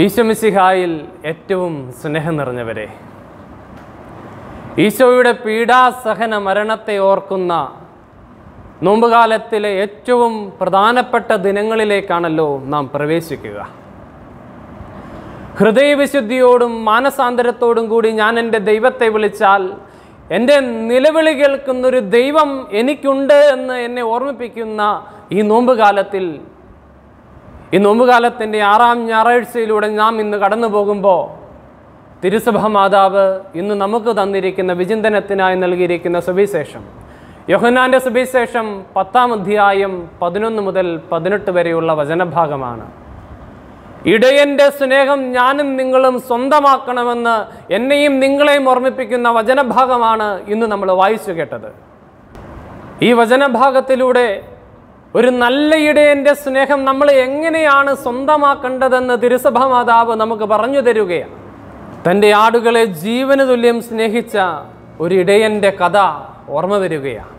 ഈശോമിസിഹായിൽ ഏറ്റവും സ്നേഹം നിറഞ്ഞവരെ ഈശോയുടെ പീഡാസഹന മരണത്തെ ഓർക്കുന്ന നോമ്പുകാലത്തിലെ ഏറ്റവും പ്രധാനപ്പെട്ട ദിനങ്ങളിലേക്കാണല്ലോ നാം പ്രവേശിക്കുക ഹൃദയവിശുദ്ധിയോടും മാനസാന്തരത്തോടും കൂടി ഞാൻ എൻ്റെ ദൈവത്തെ വിളിച്ചാൽ എൻ്റെ നിലവിളി കേൾക്കുന്നൊരു ദൈവം എനിക്കുണ്ട് എന്ന് എന്നെ ഓർമ്മിപ്പിക്കുന്ന ഈ നോമ്പുകാലത്തിൽ ഈ നോമ്പുകാലത്തിൻ്റെ ആറാം ഞായറാഴ്ചയിലൂടെ നാം ഇന്ന് കടന്നു പോകുമ്പോൾ തിരുസഭ മാതാവ് ഇന്ന് നമുക്ക് തന്നിരിക്കുന്ന വിചിന്തനത്തിനായി നൽകിയിരിക്കുന്ന സുവിശേഷം യോഹന്നാൻ്റെ സുവിശേഷം പത്താം അധ്യായം പതിനൊന്ന് മുതൽ പതിനെട്ട് വരെയുള്ള വചനഭാഗമാണ് ഇടയൻ്റെ സ്നേഹം ഞാനും നിങ്ങളും സ്വന്തമാക്കണമെന്ന് എന്നെയും നിങ്ങളെയും ഓർമ്മിപ്പിക്കുന്ന വചനഭാഗമാണ് ഇന്ന് നമ്മൾ വായിച്ചു കേട്ടത് ഈ വചനഭാഗത്തിലൂടെ ഒരു നല്ല ഇടയൻ്റെ സ്നേഹം നമ്മൾ എങ്ങനെയാണ് സ്വന്തമാക്കേണ്ടതെന്ന് തിരുസഭ മാതാവ് നമുക്ക് പറഞ്ഞു തരുകയാണ് തൻ്റെ ആടുകളെ ജീവന് തുല്യം സ്നേഹിച്ച ഒരു ഇടയൻ്റെ കഥ ഓർമ്മ വരികയാണ്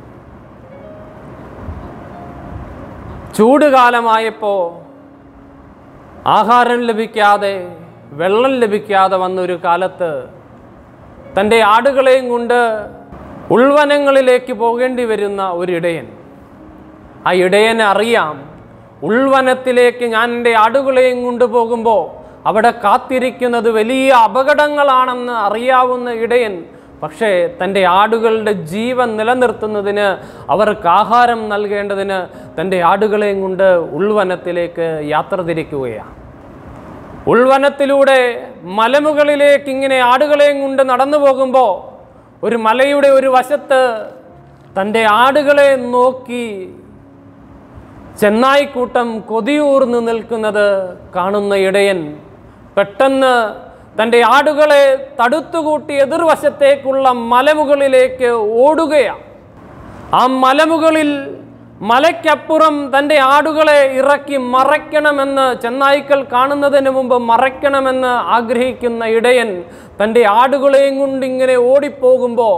ചൂടുകാലമായപ്പോൾ ആഹാരം ലഭിക്കാതെ വെള്ളം ലഭിക്കാതെ വന്നൊരു കാലത്ത് തൻ്റെ ആടുകളെയും കൊണ്ട് ഉൾവനങ്ങളിലേക്ക് പോകേണ്ടി വരുന്ന ഒരു ഇടയൻ ആ ഇടയനെ അറിയാം ഉൾവനത്തിലേക്ക് ഞാൻ എൻ്റെ ആടുകളെയും കൊണ്ടുപോകുമ്പോൾ അവിടെ കാത്തിരിക്കുന്നത് വലിയ അപകടങ്ങളാണെന്ന് അറിയാവുന്ന ഇടയൻ പക്ഷേ തൻ്റെ ആടുകളുടെ ജീവൻ നിലനിർത്തുന്നതിന് അവർക്ക് ആഹാരം നൽകേണ്ടതിന് തൻ്റെ ആടുകളെയും കൊണ്ട് ഉൾവനത്തിലേക്ക് യാത്ര തിരിക്കുകയാണ് ഉൾവനത്തിലൂടെ മലമുകളിലേക്ക് ഇങ്ങനെ ആടുകളെയും കൊണ്ട് നടന്നു പോകുമ്പോൾ ഒരു മലയുടെ ഒരു വശത്ത് തൻ്റെ ആടുകളെ നോക്കി ചെന്നായിക്കൂട്ടം കൊതിയൂർന്ന് നിൽക്കുന്നത് കാണുന്ന ഇടയൻ പെട്ടെന്ന് തൻ്റെ ആടുകളെ തടുത്തുകൂട്ടി എതിർവശത്തേക്കുള്ള മലമുകളിലേക്ക് ഓടുകയാണ് ആ മലമുകളിൽ മലയ്ക്കപ്പുറം തൻ്റെ ആടുകളെ ഇറക്കി മറയ്ക്കണമെന്ന് ചെന്നായ്ക്കൾ കാണുന്നതിന് മുമ്പ് മറയ്ക്കണമെന്ന് ആഗ്രഹിക്കുന്ന ഇടയൻ തൻ്റെ ആടുകളെയും കൊണ്ട് ഇങ്ങനെ ഓടിപ്പോകുമ്പോൾ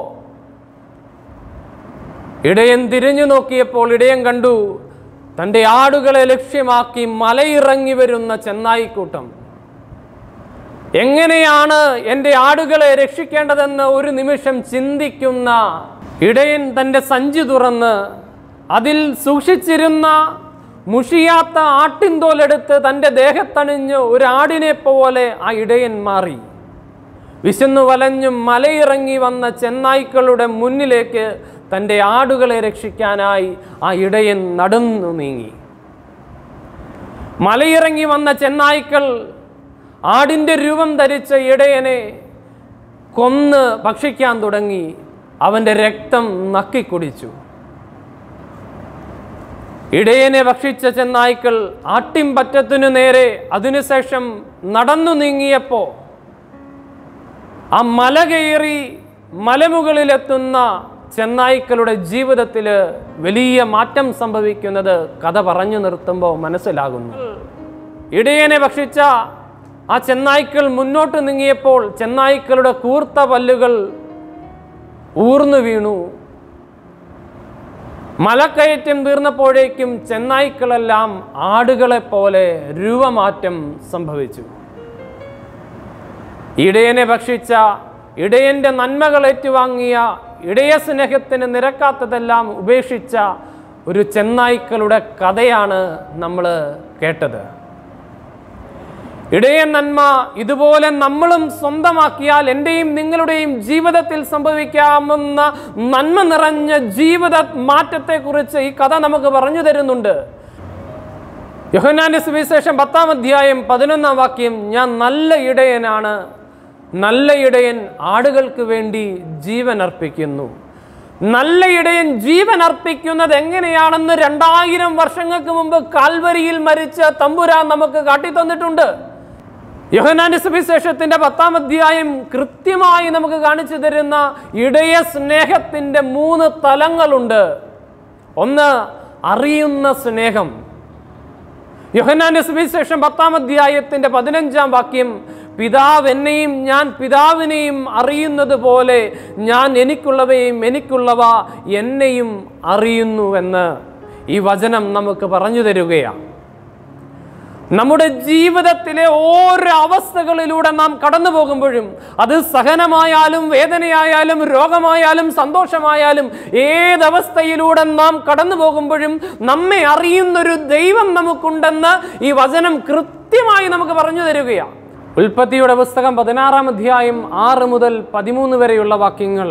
ഇടയൻ തിരിഞ്ഞു നോക്കിയപ്പോൾ ഇടയൻ കണ്ടു തൻ്റെ ആടുകളെ ലക്ഷ്യമാക്കി മലയിറങ്ങി വരുന്ന ചെന്നായിക്കൂട്ടം എങ്ങനെയാണ് എൻ്റെ ആടുകളെ രക്ഷിക്കേണ്ടതെന്ന് ഒരു നിമിഷം ചിന്തിക്കുന്ന ഇടയൻ തൻ്റെ സഞ്ചി തുറന്ന് അതിൽ സൂക്ഷിച്ചിരുന്ന മുഷിയാത്ത ആട്ടിൻതോലെടുത്ത് തൻ്റെ ദേഹത്തണിഞ്ഞ് ഒരു ആടിനെ പോലെ ആ ഇടയൻ മാറി വിശന്നു വലഞ്ഞും മലയിറങ്ങി വന്ന ചെന്നായ്ക്കളുടെ മുന്നിലേക്ക് തൻ്റെ ആടുകളെ രക്ഷിക്കാനായി ആ ഇടയൻ നടന്നു നീങ്ങി മലയിറങ്ങി വന്ന ചെന്നായ്ക്കൾ ആടിൻ്റെ രൂപം ധരിച്ച ഇടയനെ കൊന്ന് ഭക്ഷിക്കാൻ തുടങ്ങി അവൻ്റെ രക്തം നക്കിക്കുടിച്ചു ഇടയനെ ഭക്ഷിച്ച ചെന്നായ്ക്കൾ ആട്ടിൻപറ്റത്തിനു നേരെ അതിനുശേഷം നടന്നു നീങ്ങിയപ്പോൾ ആ മല കയറി മലമുകളിലെത്തുന്ന ചെന്നായ്ക്കളുടെ ജീവിതത്തിൽ വലിയ മാറ്റം സംഭവിക്കുന്നത് കഥ പറഞ്ഞു നിർത്തുമ്പോൾ മനസ്സിലാകുന്നു ഇടയനെ ഭക്ഷിച്ച ആ ചെന്നായ്ക്കൾ മുന്നോട്ട് നീങ്ങിയപ്പോൾ ചെന്നായ്ക്കളുടെ കൂർത്ത പല്ലുകൾ ഊർന്നു വീണു മലക്കയറ്റം തീർന്നപ്പോഴേക്കും ചെന്നായ്ക്കളെല്ലാം ആടുകളെ പോലെ രൂപമാറ്റം സംഭവിച്ചു ഇടയനെ ഭക്ഷിച്ച ഇടയൻ്റെ നന്മകൾ ഏറ്റുവാങ്ങിയ ഇടയ സ്നേഹത്തിന് നിരക്കാത്തതെല്ലാം ഉപേക്ഷിച്ച ഒരു ചെന്നായ്ക്കളുടെ കഥയാണ് നമ്മൾ കേട്ടത് ഇടയ നന്മ ഇതുപോലെ നമ്മളും സ്വന്തമാക്കിയാൽ എൻ്റെയും നിങ്ങളുടെയും ജീവിതത്തിൽ സംഭവിക്കാവുന്ന നന്മ നിറഞ്ഞ ജീവിത മാറ്റത്തെക്കുറിച്ച് ഈ കഥ നമുക്ക് പറഞ്ഞു തരുന്നുണ്ട് യോഹന്നാന്റെ സുവിശേഷം പത്താം അധ്യായം പതിനൊന്നാം വാക്യം ഞാൻ നല്ല ഇടയനാണ് നല്ല ഇടയൻ ആടുകൾക്ക് വേണ്ടി ജീവൻ അർപ്പിക്കുന്നു നല്ല ഇടയൻ ജീവൻ അർപ്പിക്കുന്നത് എങ്ങനെയാണെന്ന് രണ്ടായിരം വർഷങ്ങൾക്ക് മുമ്പ് കാൽവരിയിൽ മരിച്ച തമ്പുരാൻ നമുക്ക് കാട്ടിത്തന്നിട്ടുണ്ട് യോഹനാന്റെ സുവിശേഷത്തിന്റെ പത്താം അധ്യായം കൃത്യമായി നമുക്ക് കാണിച്ചു തരുന്ന ഇടയ സ്നേഹത്തിന്റെ മൂന്ന് തലങ്ങളുണ്ട് ഒന്ന് അറിയുന്ന സ്നേഹം യോഹനാന്റെ സുവിശേഷം പത്താം അധ്യായത്തിന്റെ പതിനഞ്ചാം വാക്യം പിതാവ് എന്നെയും ഞാൻ പിതാവിനെയും അറിയുന്നത് പോലെ ഞാൻ എനിക്കുള്ളവയും എനിക്കുള്ളവ എന്നെയും അറിയുന്നുവെന്ന് ഈ വചനം നമുക്ക് പറഞ്ഞു തരുകയാണ് നമ്മുടെ ജീവിതത്തിലെ ഓരോ അവസ്ഥകളിലൂടെ നാം കടന്നു പോകുമ്പോഴും അത് സഹനമായാലും വേദനയായാലും രോഗമായാലും സന്തോഷമായാലും ഏതവസ്ഥയിലൂടെ നാം കടന്നു പോകുമ്പോഴും നമ്മെ അറിയുന്നൊരു ദൈവം നമുക്കുണ്ടെന്ന് ഈ വചനം കൃത്യമായി നമുക്ക് പറഞ്ഞു തരികയാണ് ഉൽപ്പത്തിയുടെ പുസ്തകം പതിനാറാം അധ്യായം ആറ് മുതൽ പതിമൂന്ന് വരെയുള്ള വാക്യങ്ങൾ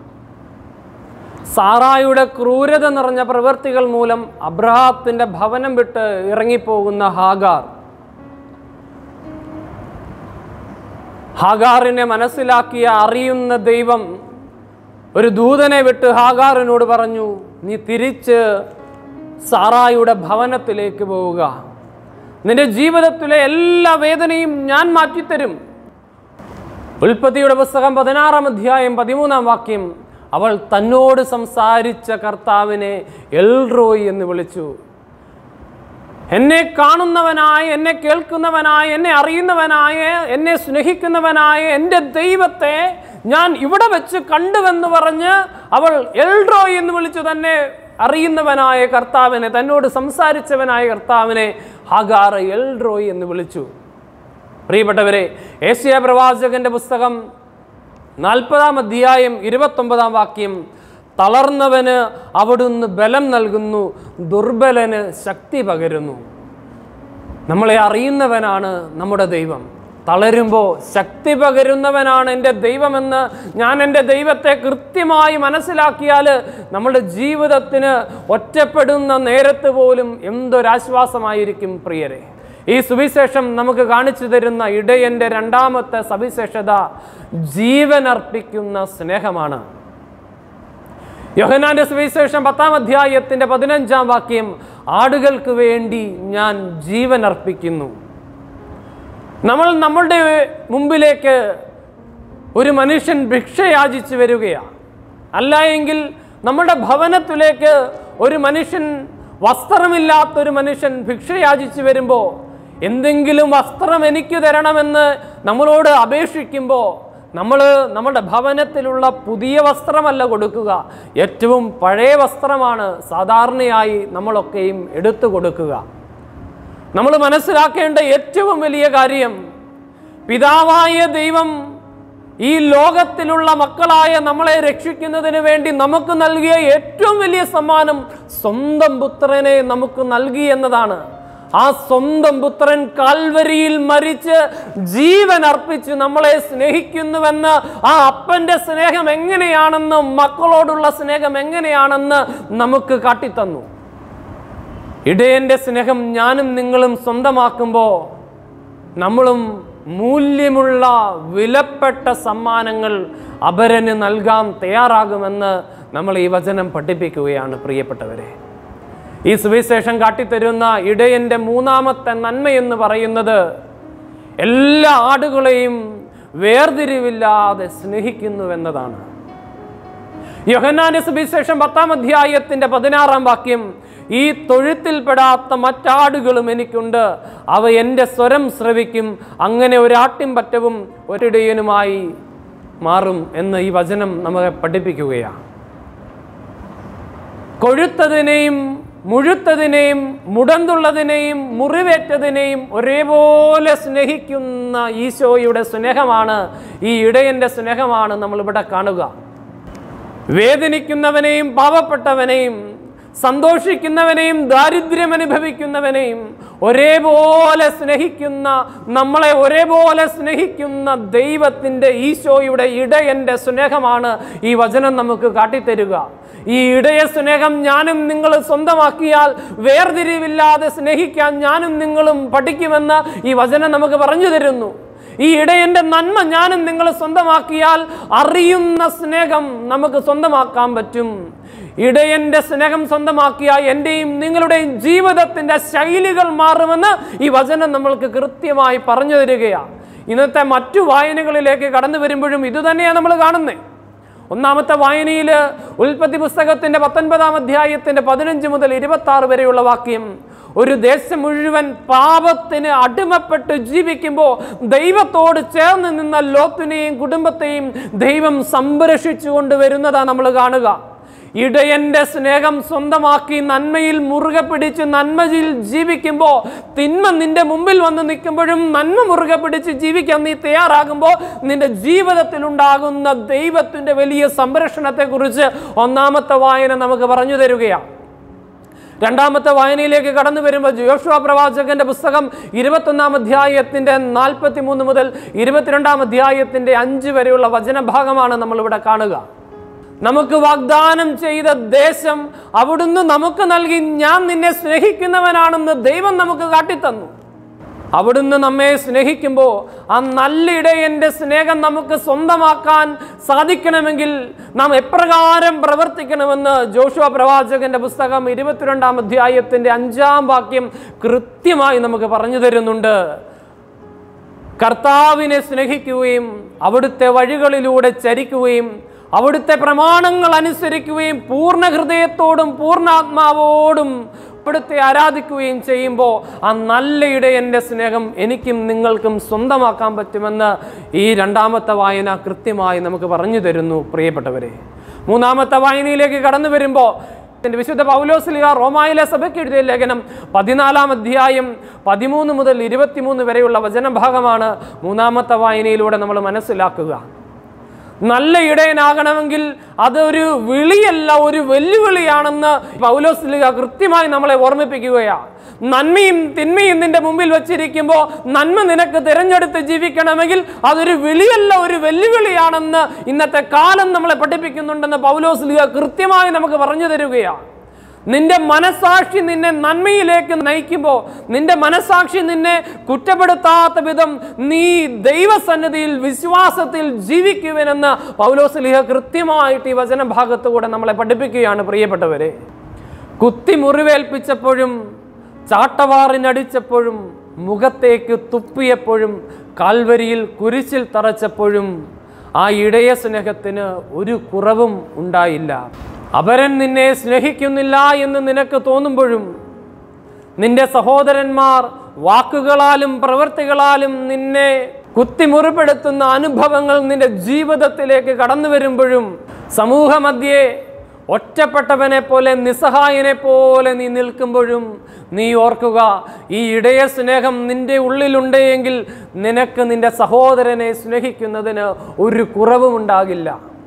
സാറായുടെ ക്രൂരത നിറഞ്ഞ പ്രവൃത്തികൾ മൂലം അബ്രഹാത്തിന്റെ ഭവനം വിട്ട് ഇറങ്ങിപ്പോകുന്ന ഹാഗാർ ഹാഗാറിനെ മനസ്സിലാക്കിയ അറിയുന്ന ദൈവം ഒരു ദൂതനെ വിട്ട് ഹാഗാറിനോട് പറഞ്ഞു നീ തിരിച്ച് സാറായുടെ ഭവനത്തിലേക്ക് പോവുക നിന്റെ ജീവിതത്തിലെ എല്ലാ വേദനയും ഞാൻ മാറ്റിത്തരും ഉൽപ്പത്തിയുടെ പുസ്തകം പതിനാറാം അധ്യായം പതിമൂന്നാം വാക്യം അവൾ തന്നോട് സംസാരിച്ച കർത്താവിനെ എൽറോയ് എന്ന് വിളിച്ചു എന്നെ കാണുന്നവനായ എന്നെ കേൾക്കുന്നവനായ എന്നെ അറിയുന്നവനായ എന്നെ സ്നേഹിക്കുന്നവനായ എൻ്റെ ദൈവത്തെ ഞാൻ ഇവിടെ വെച്ച് കണ്ടുവെന്ന് പറഞ്ഞ് അവൾ എൽറോയ് എന്ന് വിളിച്ചു തന്നെ അറിയുന്നവനായ കർത്താവിനെ തന്നോട് സംസാരിച്ചവനായ കർത്താവിനെ ഹഗാർ എൽറോയ് എന്ന് വിളിച്ചു പ്രിയപ്പെട്ടവരെ ഏഷ്യ പ്രവാചകന്റെ പുസ്തകം നാൽപ്പതാം അധ്യായം ഇരുപത്തൊമ്പതാം വാക്യം തളർന്നവന് അവിടുന്ന് ബലം നൽകുന്നു ദുർബലന് ശക്തി പകരുന്നു നമ്മളെ അറിയുന്നവനാണ് നമ്മുടെ ദൈവം തളരുമ്പോൾ ശക്തി പകരുന്നവനാണ് എൻ്റെ ദൈവമെന്ന് ഞാൻ എൻ്റെ ദൈവത്തെ കൃത്യമായി മനസ്സിലാക്കിയാൽ നമ്മുടെ ജീവിതത്തിന് ഒറ്റപ്പെടുന്ന നേരത്ത് പോലും എന്തൊരാശ്വാസമായിരിക്കും പ്രിയരെ ഈ സുവിശേഷം നമുക്ക് കാണിച്ചു തരുന്ന ഇടയൻ്റെ രണ്ടാമത്തെ സവിശേഷത ജീവനർപ്പിക്കുന്ന സ്നേഹമാണ് യോഹനാന്റെ സുവിശേഷം പത്താം അധ്യായത്തിന്റെ പതിനഞ്ചാം വാക്യം ആടുകൾക്ക് വേണ്ടി ഞാൻ ജീവൻ അർപ്പിക്കുന്നു നമ്മൾ നമ്മളുടെ മുമ്പിലേക്ക് ഒരു മനുഷ്യൻ ഭിക്ഷ യാചിച്ചു വരികയാണ് അല്ല എങ്കിൽ നമ്മുടെ ഭവനത്തിലേക്ക് ഒരു മനുഷ്യൻ വസ്ത്രമില്ലാത്തൊരു മനുഷ്യൻ ഭിക്ഷ യാചിച്ചു വരുമ്പോൾ എന്തെങ്കിലും വസ്ത്രം എനിക്ക് തരണമെന്ന് നമ്മളോട് അപേക്ഷിക്കുമ്പോൾ നമ്മൾ നമ്മുടെ ഭവനത്തിലുള്ള പുതിയ വസ്ത്രമല്ല കൊടുക്കുക ഏറ്റവും പഴയ വസ്ത്രമാണ് സാധാരണയായി നമ്മളൊക്കെയും എടുത്തു കൊടുക്കുക നമ്മൾ മനസ്സിലാക്കേണ്ട ഏറ്റവും വലിയ കാര്യം പിതാവായ ദൈവം ഈ ലോകത്തിലുള്ള മക്കളായ നമ്മളെ രക്ഷിക്കുന്നതിന് വേണ്ടി നമുക്ക് നൽകിയ ഏറ്റവും വലിയ സമ്മാനം സ്വന്തം പുത്രനെ നമുക്ക് നൽകി എന്നതാണ് ആ സ്വന്തം പുത്രൻ കാൽവരിയിൽ മരിച്ച് ജീവൻ അർപ്പിച്ച് നമ്മളെ സ്നേഹിക്കുന്നുവെന്ന് ആ അപ്പന്റെ സ്നേഹം എങ്ങനെയാണെന്ന് മക്കളോടുള്ള സ്നേഹം എങ്ങനെയാണെന്ന് നമുക്ക് കാട്ടിത്തന്നു ഇടയന്റെ സ്നേഹം ഞാനും നിങ്ങളും സ്വന്തമാക്കുമ്പോൾ നമ്മളും മൂല്യമുള്ള വിലപ്പെട്ട സമ്മാനങ്ങൾ അപരന് നൽകാൻ തയ്യാറാകുമെന്ന് നമ്മൾ ഈ വചനം പഠിപ്പിക്കുകയാണ് പ്രിയപ്പെട്ടവരെ ഈ സുവിശേഷം കാട്ടിത്തരുന്ന ഇടയന്റെ മൂന്നാമത്തെ നന്മയെന്ന് പറയുന്നത് എല്ലാ ആടുകളെയും വേർതിരിവില്ലാതെ സ്നേഹിക്കുന്നുവെന്നതാണ് യോഹന്നാന്റെ സുവിശേഷം പത്താം അധ്യായത്തിന്റെ പതിനാറാം വാക്യം ഈ തൊഴുത്തിൽപ്പെടാത്ത മറ്റാടുകളും എനിക്കുണ്ട് അവ എൻ്റെ സ്വരം ശ്രവിക്കും അങ്ങനെ ഒരാട്ടിൻപറ്റവും ഒരിടയനുമായി മാറും എന്ന് ഈ വചനം നമ്മളെ പഠിപ്പിക്കുകയാണ് കൊഴുത്തതിനെയും മുഴുത്തതിനെയും മുടന്തുള്ളതിനെയും മുറിവേറ്റതിനെയും ഒരേപോലെ സ്നേഹിക്കുന്ന ഈശോയുടെ സ്നേഹമാണ് ഈ ഇടയൻ്റെ സ്നേഹമാണ് നമ്മളിവിടെ കാണുക വേദനിക്കുന്നവനെയും പാവപ്പെട്ടവനെയും സന്തോഷിക്കുന്നവനെയും ദാരിദ്ര്യം അനുഭവിക്കുന്നവനെയും ഒരേപോലെ സ്നേഹിക്കുന്ന നമ്മളെ ഒരേപോലെ സ്നേഹിക്കുന്ന ദൈവത്തിൻ്റെ ഈശോയുടെ ഇടയൻ്റെ സ്നേഹമാണ് ഈ വചനം നമുക്ക് കാട്ടിത്തരുക ഈ ഇടയ സ്നേഹം ഞാനും നിങ്ങൾ സ്വന്തമാക്കിയാൽ വേർതിരിവില്ലാതെ സ്നേഹിക്കാൻ ഞാനും നിങ്ങളും പഠിക്കുമെന്ന് ഈ വചനം നമുക്ക് പറഞ്ഞു തരുന്നു ഈ ഇടയന്റെ നന്മ ഞാനും നിങ്ങൾ സ്വന്തമാക്കിയാൽ അറിയുന്ന സ്നേഹം നമുക്ക് സ്വന്തമാക്കാൻ പറ്റും ഇടയന്റെ സ്നേഹം സ്വന്തമാക്കിയ എൻ്റെയും നിങ്ങളുടെയും ജീവിതത്തിന്റെ ശൈലികൾ മാറുമെന്ന് ഈ വചനം നമ്മൾക്ക് കൃത്യമായി പറഞ്ഞു തരികയാണ് ഇന്നത്തെ മറ്റു വായനകളിലേക്ക് കടന്നു വരുമ്പോഴും ഇതുതന്നെയാണ് നമ്മൾ കാണുന്നത് ഒന്നാമത്തെ വായനയിൽ ഉൽപ്പത്തി പുസ്തകത്തിന്റെ പത്തൊൻപതാം അധ്യായത്തിന്റെ പതിനഞ്ച് മുതൽ ഇരുപത്തി ആറ് വരെയുള്ള വാക്യം ഒരു ദേശം മുഴുവൻ പാപത്തിന് അടിമപ്പെട്ട് ജീവിക്കുമ്പോൾ ദൈവത്തോട് ചേർന്ന് നിന്ന ലോത്തിനെയും കുടുംബത്തെയും ദൈവം സംരക്ഷിച്ചു കൊണ്ടുവരുന്നതാണ് നമ്മൾ കാണുക ഇടയന്റെ സ്നേഹം സ്വന്തമാക്കി നന്മയിൽ മുറുകെ പിടിച്ച് നന്മയിൽ ജീവിക്കുമ്പോൾ തിന്മ നിന്റെ മുമ്പിൽ വന്ന് നിൽക്കുമ്പോഴും നന്മ മുറുകെ പിടിച്ച് ജീവിക്കാൻ നീ തയ്യാറാകുമ്പോൾ നിന്റെ ജീവിതത്തിൽ ഉണ്ടാകുന്ന ദൈവത്തിന്റെ വലിയ സംരക്ഷണത്തെക്കുറിച്ച് ഒന്നാമത്തെ വായന നമുക്ക് പറഞ്ഞു തരികയാണ് രണ്ടാമത്തെ വായനയിലേക്ക് കടന്നു വരുമ്പോൾ ജോഷുവ പ്രവാചകന്റെ പുസ്തകം ഇരുപത്തൊന്നാം അധ്യായത്തിന്റെ നാൽപ്പത്തി മൂന്ന് മുതൽ ഇരുപത്തിരണ്ടാം അധ്യായത്തിന്റെ അഞ്ച് വരെയുള്ള വചനഭാഗമാണ് നമ്മൾ ഇവിടെ കാണുക നമുക്ക് വാഗ്ദാനം ചെയ്ത ദേശം അവിടുന്ന് നമുക്ക് നൽകി ഞാൻ നിന്നെ സ്നേഹിക്കുന്നവനാണെന്ന് ദൈവം നമുക്ക് കാട്ടിത്തന്നു അവിടുന്ന് നമ്മെ സ്നേഹിക്കുമ്പോൾ ആ നല്ല ഇടയൻ്റെ സ്നേഹം നമുക്ക് സ്വന്തമാക്കാൻ സാധിക്കണമെങ്കിൽ നാം എപ്രകാരം പ്രവർത്തിക്കണമെന്ന് ജോഷുവ പ്രവാചകന്റെ പുസ്തകം ഇരുപത്തിരണ്ടാം അധ്യായത്തിന്റെ അഞ്ചാം വാക്യം കൃത്യമായി നമുക്ക് പറഞ്ഞു തരുന്നുണ്ട് കർത്താവിനെ സ്നേഹിക്കുകയും അവിടുത്തെ വഴികളിലൂടെ ചരിക്കുകയും അവിടുത്തെ പ്രമാണങ്ങൾ അനുസരിക്കുകയും പൂർണ്ണ ഹൃദയത്തോടും പൂർണ്ണാത്മാവോടും അവിടുത്തെ ആരാധിക്കുകയും ചെയ്യുമ്പോൾ ആ നല്ല ഇടയൻ്റെ സ്നേഹം എനിക്കും നിങ്ങൾക്കും സ്വന്തമാക്കാൻ പറ്റുമെന്ന് ഈ രണ്ടാമത്തെ വായന കൃത്യമായി നമുക്ക് പറഞ്ഞു തരുന്നു പ്രിയപ്പെട്ടവരെ മൂന്നാമത്തെ വായനയിലേക്ക് കടന്നു വരുമ്പോൾ ഇതിന്റെ വിശുദ്ധ പൗലോസ്ലിക റോമായിലെ സഭയ്ക്ക് എഴുതിയ ലേഖനം പതിനാലാം അധ്യായം പതിമൂന്ന് മുതൽ ഇരുപത്തിമൂന്ന് വരെയുള്ള വചനഭാഗമാണ് മൂന്നാമത്തെ വായനയിലൂടെ നമ്മൾ മനസ്സിലാക്കുക നല്ല ഇടയനാകണമെങ്കിൽ അതൊരു വിളിയല്ല ഒരു വെല്ലുവിളിയാണെന്ന് പൗലോസ്ലിക കൃത്യമായി നമ്മളെ ഓർമ്മിപ്പിക്കുകയാണ് നന്മയും തിന്മയും നിന്റെ മുമ്പിൽ വെച്ചിരിക്കുമ്പോൾ നന്മ നിനക്ക് തിരഞ്ഞെടുത്ത് ജീവിക്കണമെങ്കിൽ അതൊരു വിളിയല്ല ഒരു വെല്ലുവിളിയാണെന്ന് ഇന്നത്തെ കാലം നമ്മളെ പഠിപ്പിക്കുന്നുണ്ടെന്ന് പൗലോസ്ലിക കൃത്യമായി നമുക്ക് പറഞ്ഞു തരികയാണ് നിന്റെ മനസാക്ഷി നിന്നെ നന്മയിലേക്ക് നയിക്കുമ്പോൾ നിന്റെ മനസാക്ഷി നിന്നെ കുറ്റപ്പെടുത്താത്ത വിധം നീ ദൈവസന്നിധിയിൽ വിശ്വാസത്തിൽ ജീവിക്കുവനെന്ന് പൗലോസ്ലിഹ കൃത്യമായിട്ട് ഈ വചനഭാഗത്തുകൂടെ നമ്മളെ പഠിപ്പിക്കുകയാണ് പ്രിയപ്പെട്ടവരെ കുത്തി മുറിവേൽപ്പിച്ചപ്പോഴും ചാട്ടവാറിനടിച്ചപ്പോഴും മുഖത്തേക്ക് തുപ്പിയപ്പോഴും കാൽവരിയിൽ കുരിശിൽ തറച്ചപ്പോഴും ആ ഇടയ സ്നേഹത്തിന് ഒരു കുറവും ഉണ്ടായില്ല അപരൻ നിന്നെ സ്നേഹിക്കുന്നില്ല എന്ന് നിനക്ക് തോന്നുമ്പോഴും നിന്റെ സഹോദരന്മാർ വാക്കുകളാലും പ്രവൃത്തികളാലും നിന്നെ കുത്തിമുറിപ്പെടുത്തുന്ന അനുഭവങ്ങൾ നിന്റെ ജീവിതത്തിലേക്ക് കടന്നു വരുമ്പോഴും സമൂഹമധ്യേ ഒറ്റപ്പെട്ടവനെ പോലെ നിസ്സഹായനെ പോലെ നീ നിൽക്കുമ്പോഴും നീ ഓർക്കുക ഈ ഇടയ സ്നേഹം നിന്റെ ഉള്ളിലുണ്ടെങ്കിൽ നിനക്ക് നിന്റെ സഹോദരനെ സ്നേഹിക്കുന്നതിന് ഒരു കുറവും ഉണ്ടാകില്ല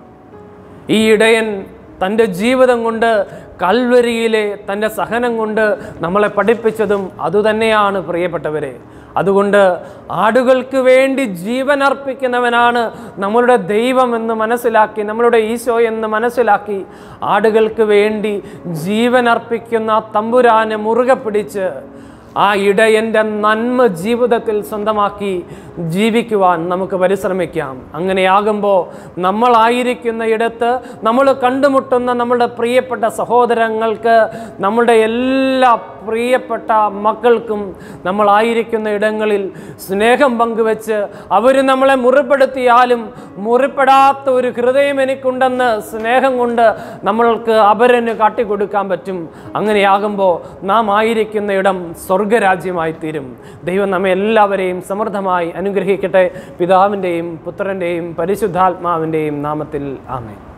ഈ ഇടയൻ തൻ്റെ ജീവിതം കൊണ്ട് കൽവരിയിലെ തൻ്റെ സഹനം കൊണ്ട് നമ്മളെ പഠിപ്പിച്ചതും അതുതന്നെയാണ് പ്രിയപ്പെട്ടവരെ അതുകൊണ്ട് ആടുകൾക്ക് വേണ്ടി ജീവൻ അർപ്പിക്കുന്നവനാണ് നമ്മളുടെ ദൈവം എന്ന് മനസ്സിലാക്കി നമ്മളുടെ ഈശോ എന്ന് മനസ്സിലാക്കി ആടുകൾക്ക് വേണ്ടി ജീവൻ അർപ്പിക്കുന്ന തമ്പുരാനെ മുറുകെ പിടിച്ച് ആ ഇടയൻ്റെ നന്മ ജീവിതത്തിൽ സ്വന്തമാക്കി ജീവിക്കുവാൻ നമുക്ക് പരിശ്രമിക്കാം അങ്ങനെയാകുമ്പോൾ നമ്മളായിരിക്കുന്ന ഇടത്ത് നമ്മൾ കണ്ടുമുട്ടുന്ന നമ്മളുടെ പ്രിയപ്പെട്ട സഹോദരങ്ങൾക്ക് നമ്മളുടെ എല്ലാ പ്രിയപ്പെട്ട മക്കൾക്കും നമ്മളായിരിക്കുന്ന ഇടങ്ങളിൽ സ്നേഹം പങ്കുവെച്ച് അവർ നമ്മളെ മുറിപ്പെടുത്തിയാലും മുറിപ്പെടാത്ത ഒരു ഹൃദയം എനിക്കുണ്ടെന്ന് സ്നേഹം കൊണ്ട് നമ്മൾക്ക് അപരന് കാട്ടിക്കൊടുക്കാൻ പറ്റും അങ്ങനെയാകുമ്പോൾ നാം ആയിരിക്കുന്ന ഇടം സ്വർഗരാജ്യമായി തീരും ദൈവം നമ്മെ എല്ലാവരെയും സമൃദ്ധമായി അനുഗ്രഹിക്കട്ടെ പിതാവിൻ്റെയും പുത്രൻ്റെയും പരിശുദ്ധാത്മാവിൻ്റെയും നാമത്തിൽ ആമേൻ